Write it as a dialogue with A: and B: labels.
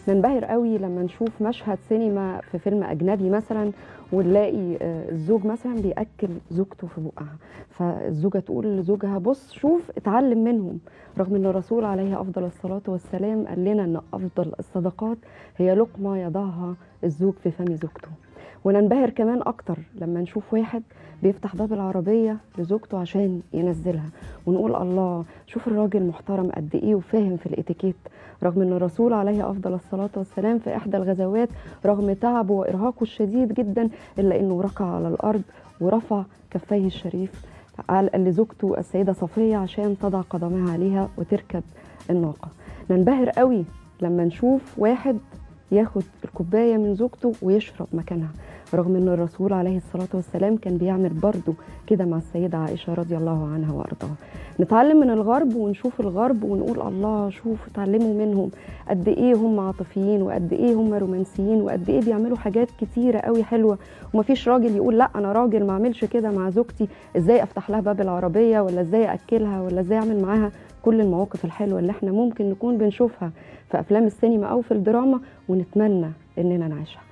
A: ننبهر قوي لما نشوف مشهد سينما في فيلم اجنبي مثلا ونلاقي آه، الزوج مثلا بياكل زوجته في بقها فالزوجه تقول لزوجها بص شوف اتعلم منهم رغم ان الرسول عليه افضل الصلاه والسلام قال لنا ان افضل الصدقات هي لقمه يضعها الزوج في فم زوجته وننبهر كمان اكتر لما نشوف واحد بيفتح باب العربيه لزوجته عشان ينزلها ونقول الله شوف الراجل محترم قد ايه وفاهم في الاتيكيت رغم ان الرسول عليه افضل الصلاه والسلام في احدى الغزوات رغم تعبه وارهاقه الشديد جدا الا انه ركع على الارض ورفع كفيه الشريف قال لزوجته السيده صفيه عشان تضع قدمها عليها وتركب الناقه ننبهر قوي لما نشوف واحد ياخد الكوبايه من زوجته ويشرب مكانها رغم ان الرسول عليه الصلاه والسلام كان بيعمل برضه كده مع السيده عائشه رضي الله عنها وارضاها نتعلم من الغرب ونشوف الغرب ونقول الله شوف اتعلموا منهم قد ايه هم عاطفيين وقد ايه هم رومانسيين وقد ايه بيعملوا حاجات كتيره قوي حلوه ومفيش راجل يقول لا انا راجل ما اعملش كده مع زوجتي ازاي افتح لها باب العربيه ولا ازاي اكلها ولا ازاي اعمل معاها كل المواقف الحلوه اللي احنا ممكن نكون بنشوفها في افلام السينما او في الدراما ونتمنى اننا نعيشها